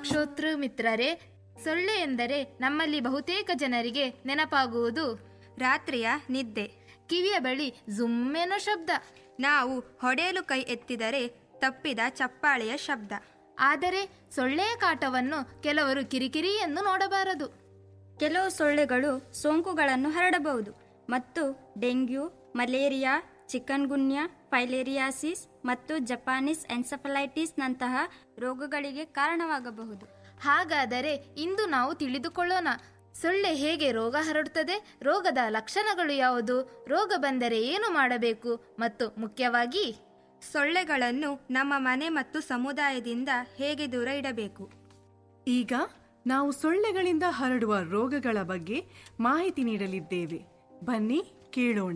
ಶ್ರೋತೃ ಮಿತ್ರರೇ ಸೊಳ್ಳೆ ಎಂದರೆ ನಮ್ಮಲ್ಲಿ ಬಹುತೇಕ ಜನರಿಗೆ ನೆನಪಾಗುವುದು ರಾತ್ರಿಯ ನಿದ್ದೆ ಕಿವಿಯ ಬಳಿ ಜುಮ್ಮೆನೋ ಶಬ್ದ ನಾವು ಹೊಡೆಯಲು ಕೈ ಎತ್ತಿದರೆ ತಪ್ಪಿದ ಚಪ್ಪಾಳೆಯ ಶಬ್ದ ಆದರೆ ಸೊಳ್ಳೆಯ ಕಾಟವನ್ನು ಕೆಲವರು ಕಿರಿಕಿರಿ ಎಂದು ನೋಡಬಾರದು ಕೆಲವು ಸೊಳ್ಳೆಗಳು ಸೋಂಕುಗಳನ್ನು ಹರಡಬಹುದು ಮತ್ತು ಡೆಂಗ್ಯೂ ಮಲೇರಿಯಾ ಚಿಕನ್ಗುನ್ಯ ಫೈಲೇರಿಯಾಸಿಸ್ ಮತ್ತು ಜಪಾನೀಸ್ ಎನ್ಸಫಲೈಟಿಸ್ನಂತಹ ರೋಗಗಳಿಗೆ ಕಾರಣವಾಗಬಹುದು ಹಾಗಾದರೆ ಇಂದು ನಾವು ತಿಳಿದುಕೊಳ್ಳೋಣ ಸೊಳ್ಳೆ ಹೇಗೆ ರೋಗ ಹರಡುತ್ತದೆ ರೋಗದ ಲಕ್ಷಣಗಳು ಯಾವುದು ರೋಗ ಬಂದರೆ ಏನು ಮಾಡಬೇಕು ಮತ್ತು ಮುಖ್ಯವಾಗಿ ಸೊಳ್ಳೆಗಳನ್ನು ನಮ್ಮ ಮನೆ ಮತ್ತು ಸಮುದಾಯದಿಂದ ಹೇಗೆ ದೂರ ಇಡಬೇಕು ಈಗ ನಾವು ಸೊಳ್ಳೆಗಳಿಂದ ಹರಡುವ ರೋಗಗಳ ಬಗ್ಗೆ ಮಾಹಿತಿ ನೀಡಲಿದ್ದೇವೆ ಬನ್ನಿ ಕೇಳೋಣ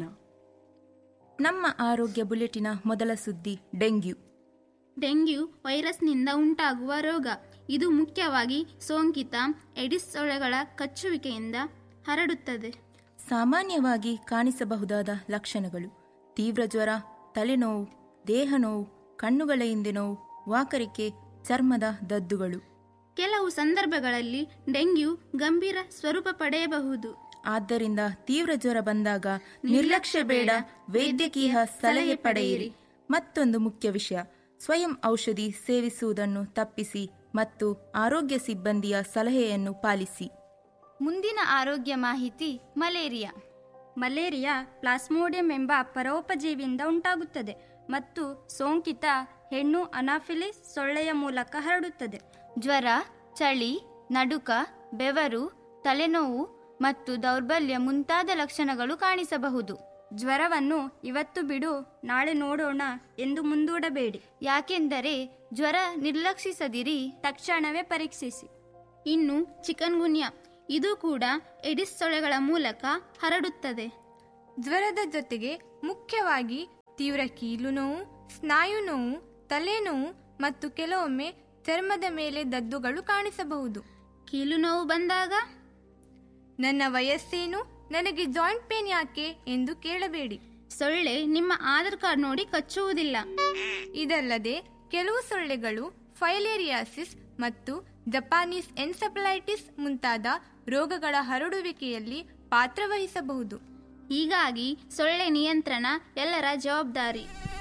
ನಮ್ಮ ಆರೋಗ್ಯ ಬುಲೆಟಿನ ಮೊದಲ ಸುದ್ದಿ ಡೆಂಗ್ಯೂ ಡೆಂಗ್ಯೂ ವೈರಸ್ನಿಂದ ಉಂಟಾಗುವ ರೋಗ ಇದು ಮುಖ್ಯವಾಗಿ ಸೋಂಕಿತ ಎಡಿಸ್ ಸೊಳ್ಳೆಗಳ ಕಚ್ಚುವಿಕೆಯಿಂದ ಹರಡುತ್ತದೆ ಸಾಮಾನ್ಯವಾಗಿ ಕಾಣಿಸಬಹುದಾದ ಲಕ್ಷಣಗಳು ತೀವ್ರ ಜ್ವರ ತಲೆನೋವು ದೇಹ ನೋವು ಕಣ್ಣುಗಳ ಹಿಂದೆ ನೋವು ವಾಕರಿಕೆ ಚರ್ಮದ ದದ್ದುಗಳು ಕೆಲವು ಸಂದರ್ಭಗಳಲ್ಲಿ ಡೆಂಗ್ಯೂ ಗಂಭೀರ ಸ್ವರೂಪ ಪಡೆಯಬಹುದು ಆದ್ದರಿಂದ ತೀವ್ರ ಜ್ವರ ಬಂದಾಗ ನಿರ್ಲಕ್ಷ್ಯ ಬೇಡ ವೈದ್ಯಕೀಯ ಸಲಹೆ ಪಡೆಯಿರಿ ಮತ್ತೊಂದು ಮುಖ್ಯ ವಿಷಯ ಸ್ವಯಂ ಔಷಧಿ ಸೇವಿಸುವುದನ್ನು ತಪ್ಪಿಸಿ ಮತ್ತು ಆರೋಗ್ಯ ಸಿಬ್ಬಂದಿಯ ಸಲಹೆಯನ್ನು ಪಾಲಿಸಿ ಮುಂದಿನ ಆರೋಗ್ಯ ಮಾಹಿತಿ ಮಲೇರಿಯಾ ಮಲೇರಿಯಾ ಪ್ಲಾಸ್ಮೋಡಿಯಂ ಎಂಬ ಪರೋಪಜೀವಿಯಿಂದ ಉಂಟಾಗುತ್ತದೆ ಮತ್ತು ಸೋಂಕಿತ ಹೆಣ್ಣು ಅನಾಫಿಲಿಸ್ ಸೊಳ್ಳೆಯ ಮೂಲಕ ಹರಡುತ್ತದೆ ಜ್ವರ ಚಳಿ ನಡುಕ ಬೆವರು ತಲೆನೋವು ಮತ್ತು ದೌರ್ಬಲ್ಯ ಮುಂತಾದ ಲಕ್ಷಣಗಳು ಕಾಣಿಸಬಹುದು ಜ್ವರವನ್ನು ಇವತ್ತು ಬಿಡು ನಾಳೆ ನೋಡೋಣ ಎಂದು ಮುಂದೂಡಬೇಡಿ ಯಾಕೆಂದರೆ ಜ್ವರ ನಿರ್ಲಕ್ಷಿಸದಿರಿ ತಕ್ಷಣವೇ ಪರೀಕ್ಷಿಸಿ ಇನ್ನು ಚಿಕನ್ಗುನ್ಯಾ ಇದು ಕೂಡ ಎಡಿಸ್ ಸೊಳ್ಳೆಗಳ ಮೂಲಕ ಹರಡುತ್ತದೆ ಜ್ವರದ ಜೊತೆಗೆ ಮುಖ್ಯವಾಗಿ ತೀವ್ರ ಕೀಲು ನೋವು ಸ್ನಾಯು ನೋವು ತಲೆನೋವು ಮತ್ತು ಕೆಲವೊಮ್ಮೆ ಚರ್ಮದ ಮೇಲೆ ದದ್ದುಗಳು ಕಾಣಿಸಬಹುದು ಕೀಲು ನೋವು ಬಂದಾಗ ನನ್ನ ವಯಸ್ಸೇನು ನನಗೆ ಜಾಯಿಂಟ್ ಪೇನ್ ಯಾಕೆ ಎಂದು ಕೇಳಬೇಡಿ ಸೊಳ್ಳೆ ನಿಮ್ಮ ಆಧಾರ್ ಕಾರ್ಡ್ ನೋಡಿ ಕಚ್ಚುವುದಿಲ್ಲ ಇದಲ್ಲದೆ ಕೆಲವು ಸೊಳ್ಳೆಗಳು ಫೈಲೇರಿಯಾಸಿಸ್ ಮತ್ತು ಜಪಾನೀಸ್ ಎನ್ಸೆಫಲೈಟಿಸ್ ಮುಂತಾದ ರೋಗಗಳ ಹರಡುವಿಕೆಯಲ್ಲಿ ಪಾತ್ರವಹಿಸಬಹುದು ಹೀಗಾಗಿ ಸೊಳ್ಳೆ ನಿಯಂತ್ರಣ ಎಲ್ಲರ ಜವಾಬ್ದಾರಿ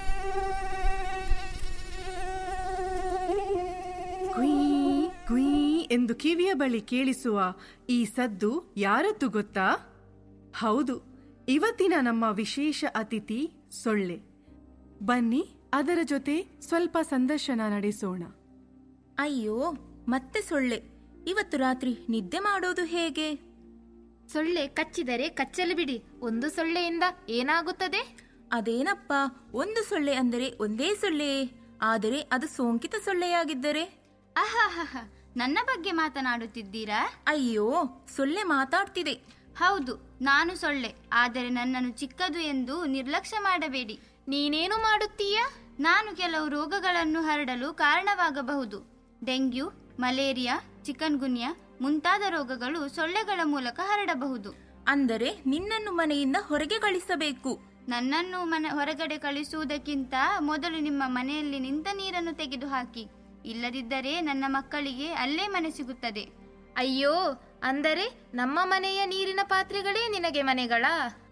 ಕುಯ್ ಕುಯ್ ಎಂದು ಕಿವಿಯ ಬಳಿ ಕೇಳಿಸುವ ಈ ಸದ್ದು ಯಾರದ್ದು ಗೊತ್ತಾ ಹೌದು ಇವತ್ತಿನ ನಮ್ಮ ವಿಶೇಷ ಅತಿಥಿ ಸೊಳ್ಳೆ ಬನ್ನಿ ಅದರ ಜೊತೆ ಸ್ವಲ್ಪ ಸಂದರ್ಶನ ನಡೆಸೋಣ ಅಯ್ಯೋ ಮತ್ತೆ ಸೊಳ್ಳೆ ಇವತ್ತು ರಾತ್ರಿ ನಿದ್ದೆ ಮಾಡೋದು ಹೇಗೆ ಸೊಳ್ಳೆ ಕಚ್ಚಿದರೆ ಕಚ್ಚಲು ಬಿಡಿ ಒಂದು ಸೊಳ್ಳೆಯಿಂದ ಏನಾಗುತ್ತದೆ ಅದೇನಪ್ಪ ಒಂದು ಸೊಳ್ಳೆ ಅಂದರೆ ಒಂದೇ ಸೊಳ್ಳೆ ಆದರೆ ಅದು ಸೋಂಕಿತ ಸೊಳ್ಳೆಯಾಗಿದ್ದರೆ ಅಹಹ ನನ್ನ ಬಗ್ಗೆ ಮಾತನಾಡುತ್ತಿದ್ದೀರಾ ಅಯ್ಯೋ ಸೊಳ್ಳೆ ಮಾತಾಡ್ತಿದೆ ಹೌದು ನಾನು ಸೊಳ್ಳೆ ಆದರೆ ನನ್ನನ್ನು ಚಿಕ್ಕದು ಎಂದು ನಿರ್ಲಕ್ಷ್ಯ ಮಾಡಬೇಡಿ ನೀನೇನು ಮಾಡುತ್ತೀಯಾ ನಾನು ಕೆಲವು ರೋಗಗಳನ್ನು ಹರಡಲು ಕಾರಣವಾಗಬಹುದು ಡೆಂಗ್ಯೂ ಮಲೇರಿಯಾ ಚಿಕನ್ಗುನ್ಯಾ ಮುಂತಾದ ರೋಗಗಳು ಸೊಳ್ಳೆಗಳ ಮೂಲಕ ಹರಡಬಹುದು ಅಂದರೆ ನಿನ್ನನ್ನು ಮನೆಯಿಂದ ಹೊರಗೆ ಕಳಿಸಬೇಕು ನನ್ನನ್ನು ಮನೆ ಹೊರಗಡೆ ಕಳಿಸುವುದಕ್ಕಿಂತ ಮೊದಲು ನಿಮ್ಮ ಮನೆಯಲ್ಲಿ ನಿಂತ ನೀರನ್ನು ತೆಗೆದುಹಾಕಿ ಇಲ್ಲದಿದ್ದರೆ ನನ್ನ ಮಕ್ಕಳಿಗೆ ಅಲ್ಲೇ ಮನೆ ಸಿಗುತ್ತದೆ ಅಯ್ಯೋ ಅಂದರೆ ನಮ್ಮ ಮನೆಯ ನೀರಿನ ಪಾತ್ರೆಗಳೇ ನಿನಗೆ ಮನೆಗಳಾ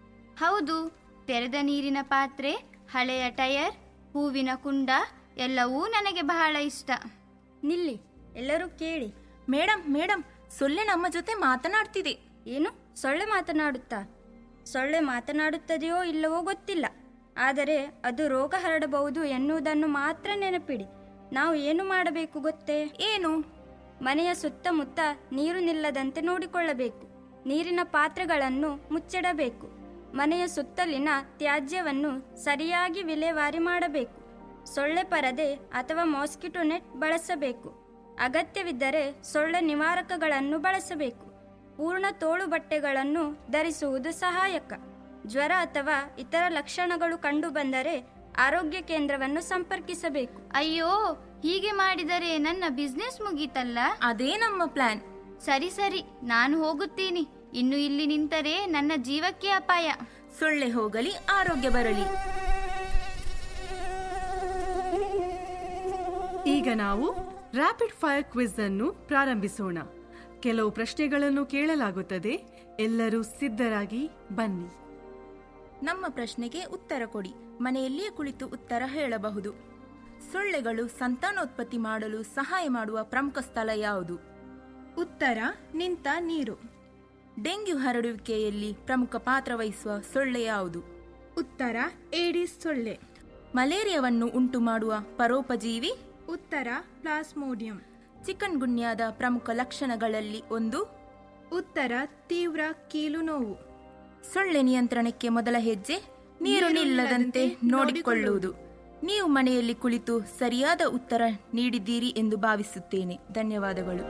ಹೌದು ತೆರೆದ ನೀರಿನ ಪಾತ್ರೆ ಹಳೆಯ ಟಯರ್ ಹೂವಿನ ಕುಂಡ ಎಲ್ಲವೂ ನನಗೆ ಬಹಳ ಇಷ್ಟ ನಿಲ್ಲಿ ಎಲ್ಲರೂ ಕೇಳಿ ಮೇಡಮ್ ಮೇಡಮ್ ಸೊಳ್ಳೆ ನಮ್ಮ ಜೊತೆ ಮಾತನಾಡ್ತಿದೆ ಏನು ಸೊಳ್ಳೆ ಮಾತನಾಡುತ್ತಾ ಸೊಳ್ಳೆ ಮಾತನಾಡುತ್ತದೆಯೋ ಇಲ್ಲವೋ ಗೊತ್ತಿಲ್ಲ ಆದರೆ ಅದು ರೋಗ ಹರಡಬಹುದು ಎನ್ನುವುದನ್ನು ಮಾತ್ರ ನೆನಪಿಡಿ ನಾವು ಏನು ಮಾಡಬೇಕು ಗೊತ್ತೇ ಏನು ಮನೆಯ ಸುತ್ತಮುತ್ತ ನೀರು ನಿಲ್ಲದಂತೆ ನೋಡಿಕೊಳ್ಳಬೇಕು ನೀರಿನ ಪಾತ್ರೆಗಳನ್ನು ಮುಚ್ಚಿಡಬೇಕು ಮನೆಯ ಸುತ್ತಲಿನ ತ್ಯಾಜ್ಯವನ್ನು ಸರಿಯಾಗಿ ವಿಲೇವಾರಿ ಮಾಡಬೇಕು ಸೊಳ್ಳೆ ಪರದೆ ಅಥವಾ ಮಾಸ್ಕಿಟೋ ನೆಟ್ ಬಳಸಬೇಕು ಅಗತ್ಯವಿದ್ದರೆ ಸೊಳ್ಳೆ ನಿವಾರಕಗಳನ್ನು ಬಳಸಬೇಕು ಪೂರ್ಣ ತೋಳು ಬಟ್ಟೆಗಳನ್ನು ಧರಿಸುವುದು ಸಹಾಯಕ ಜ್ವರ ಅಥವಾ ಇತರ ಲಕ್ಷಣಗಳು ಕಂಡುಬಂದರೆ ಆರೋಗ್ಯ ಕೇಂದ್ರವನ್ನು ಸಂಪರ್ಕಿಸಬೇಕು ಅಯ್ಯೋ ಹೀಗೆ ಮಾಡಿದರೆ ನನ್ನ ಬಿಸ್ನೆಸ್ ಮುಗೀತಲ್ಲ ಅದೇ ನಮ್ಮ ಪ್ಲಾನ್ ಸರಿ ಸರಿ ನಾನು ಹೋಗುತ್ತೀನಿ ಇನ್ನು ಇಲ್ಲಿ ನಿಂತರೆ ನನ್ನ ಜೀವಕ್ಕೆ ಅಪಾಯ ಸೊಳ್ಳೆ ಹೋಗಲಿ ಆರೋಗ್ಯ ಬರಲಿ ಈಗ ನಾವು ರ್ಯಾಪಿಡ್ ಫೈರ್ ಕ್ವಿಜ್ ಅನ್ನು ಪ್ರಾರಂಭಿಸೋಣ ಕೆಲವು ಪ್ರಶ್ನೆಗಳನ್ನು ಕೇಳಲಾಗುತ್ತದೆ ಎಲ್ಲರೂ ಸಿದ್ಧರಾಗಿ ಬನ್ನಿ ನಮ್ಮ ಪ್ರಶ್ನೆಗೆ ಉತ್ತರ ಕೊಡಿ ಮನೆಯಲ್ಲಿಯೇ ಕುಳಿತು ಉತ್ತರ ಹೇಳಬಹುದು ಸೊಳ್ಳೆಗಳು ಸಂತಾನೋತ್ಪತ್ತಿ ಮಾಡಲು ಸಹಾಯ ಮಾಡುವ ಪ್ರಮುಖ ಸ್ಥಳ ಯಾವುದು ಉತ್ತರ ನಿಂತ ನೀರು ಡೆಂಗ್ಯೂ ಹರಡುವಿಕೆಯಲ್ಲಿ ಪ್ರಮುಖ ಪಾತ್ರ ವಹಿಸುವ ಸೊಳ್ಳೆ ಯಾವುದು ಉತ್ತರ ಏಡಿಸ್ ಸೊಳ್ಳೆ ಮಲೇರಿಯಾವನ್ನು ಉಂಟು ಮಾಡುವ ಪರೋಪಜೀವಿ ಉತ್ತರ ಪ್ಲಾಸ್ಮೋಡಿಯಂ ಚಿಕನ್ ಗುನ್ಯಾದ ಪ್ರಮುಖ ಲಕ್ಷಣಗಳಲ್ಲಿ ಒಂದು ಉತ್ತರ ತೀವ್ರ ಕೀಲು ನೋವು ಸೊಳ್ಳೆ ನಿಯಂತ್ರಣಕ್ಕೆ ಮೊದಲ ಹೆಜ್ಜೆ ನೀರು ನಿಲ್ಲದಂತೆ ನೋಡಿಕೊಳ್ಳುವುದು ನೀವು ಮನೆಯಲ್ಲಿ ಕುಳಿತು ಸರಿಯಾದ ಉತ್ತರ ನೀಡಿದ್ದೀರಿ ಎಂದು ಭಾವಿಸುತ್ತೇನೆ ಧನ್ಯವಾದಗಳು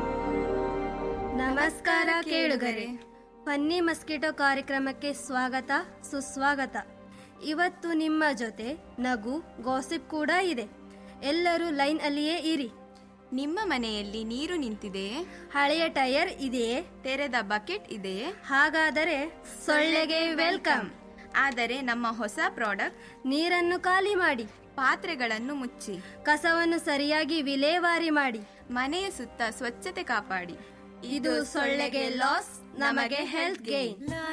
ನಮಸ್ಕಾರ ಕೇಳುಗರೆ ಫನ್ನಿ ಮಸ್ಕಿಟೋ ಕಾರ್ಯಕ್ರಮಕ್ಕೆ ಸ್ವಾಗತ ಸುಸ್ವಾಗತ ಇವತ್ತು ನಿಮ್ಮ ಜೊತೆ ನಗು ಗಾಸಿಪ್ ಕೂಡ ಇದೆ ಎಲ್ಲರೂ ಲೈನ್ ಅಲ್ಲಿಯೇ ಇರಿ ನಿಮ್ಮ ಮನೆಯಲ್ಲಿ ನೀರು ನಿಂತಿದೆಯೇ ಹಳೆಯ ಟೈರ್ ಇದೆಯೇ ತೆರೆದ ಬಕೆಟ್ ಇದೆಯೇ ಹಾಗಾದರೆ ಸೊಳ್ಳೆಗೆ ವೆಲ್ಕಮ್ ಆದರೆ ನಮ್ಮ ಹೊಸ ಪ್ರಾಡಕ್ಟ್ ನೀರನ್ನು ಖಾಲಿ ಮಾಡಿ ಪಾತ್ರೆಗಳನ್ನು ಮುಚ್ಚಿ ಕಸವನ್ನು ಸರಿಯಾಗಿ ವಿಲೇವಾರಿ ಮಾಡಿ ಮನೆಯ ಸುತ್ತ ಸ್ವಚ್ಛತೆ ಕಾಪಾಡಿ ಇದು ಸೊಳ್ಳೆಗೆ ಲಾಸ್ ನಮಗೆ ಹೆಲ್ತ್ ಗೇನ್